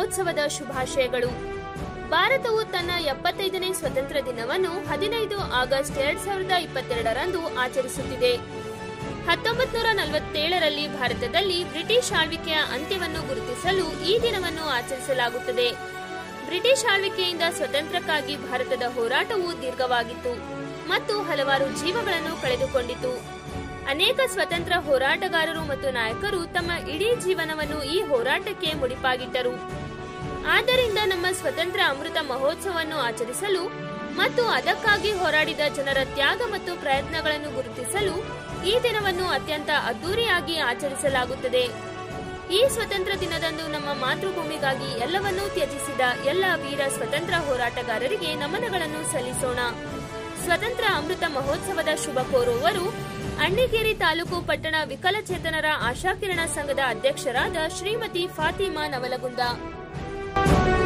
ಮಹೋತ್ಸವದ ಶುಭಾಶಯಗಳು ಭಾರತವು ತನ್ನ ಎಪ್ಪತ್ತೈದನೇ ಸ್ವತಂತ್ರ ದಿನವನ್ನು ಹದಿನೈದು ಆಗಸ್ಟ್ ಎರಡ್ ಸಾವಿರದ ಇಪ್ಪತ್ತೆರಡರಂದು ಆಚರಿಸುತ್ತಿದೆ ಹತ್ತೊಂಬತ್ತು ನೂರ ನಲವತ್ತೇಳರಲ್ಲಿ ಭಾರತದಲ್ಲಿ ಬ್ರಿಟಿಷ್ ಆಳ್ವಿಕೆಯ ಅಂತ್ಯವನ್ನು ಗುರುತಿಸಲು ಈ ದಿನವನ್ನು ಆಚರಿಸಲಾಗುತ್ತದೆ ಬ್ರಿಟಿಷ್ ಆಳ್ವಿಕೆಯಿಂದ ಸ್ವತಂತ್ರಕ್ಕಾಗಿ ಭಾರತದ ಹೋರಾಟವು ದೀರ್ಘವಾಗಿತ್ತು ಮತ್ತು ಹಲವಾರು ಜೀವಗಳನ್ನು ಕಳೆದುಕೊಂಡಿತು ಅನೇಕ ಸ್ವತಂತ್ರ ಹೋರಾಟಗಾರರು ಮತ್ತು ನಾಯಕರು ತಮ್ಮ ಇಡೀ ಜೀವನವನ್ನು ಈ ಹೋರಾಟಕ್ಕೆ ಮುಡಿಪಾಗಿಟ್ಟರು ಆದ್ದರಿಂದ ನಮ್ಮ ಸ್ವತಂತ್ರ ಅಮೃತ ಮಹೋತ್ಸವವನ್ನು ಆಚರಿಸಲು ಮತ್ತು ಅದಕ್ಕಾಗಿ ಹೋರಾಡಿದ ಜನರ ತ್ಯಾಗ ಮತ್ತು ಪ್ರಯತ್ನಗಳನ್ನು ಗುರುತಿಸಲು ಈ ದಿನವನ್ನು ಅತ್ಯಂತ ಅದ್ದೂರಿಯಾಗಿ ಆಚರಿಸಲಾಗುತ್ತದೆ ಈ ಸ್ವತಂತ್ರ ದಿನದಂದು ನಮ್ಮ ಮಾತೃಭೂಮಿಗಾಗಿ ಎಲ್ಲವನ್ನೂ ತ್ಯಜಿಸಿದ ಎಲ್ಲ ವೀರ ಸ್ವತಂತ್ರ ಹೋರಾಟಗಾರರಿಗೆ ನಮನಗಳನ್ನು ಸಲ್ಲಿಸೋಣ ಸ್ವತಂತ್ರ ಅಮೃತ ಮಹೋತ್ಸವದ ಶುಭ ಕೋರುವವರು ಅಣ್ಣಿಗೇರಿ ತಾಲೂಕು ಪಟ್ಟಣ ವಿಕಲಚೇತನರ ಆಶಾಕಿರಣ ಸಂಘದ ಅಧ್ಯಕ್ಷರಾದ ಶ್ರೀಮತಿ ಫಾತಿಮಾ ನವಲಗುಂದ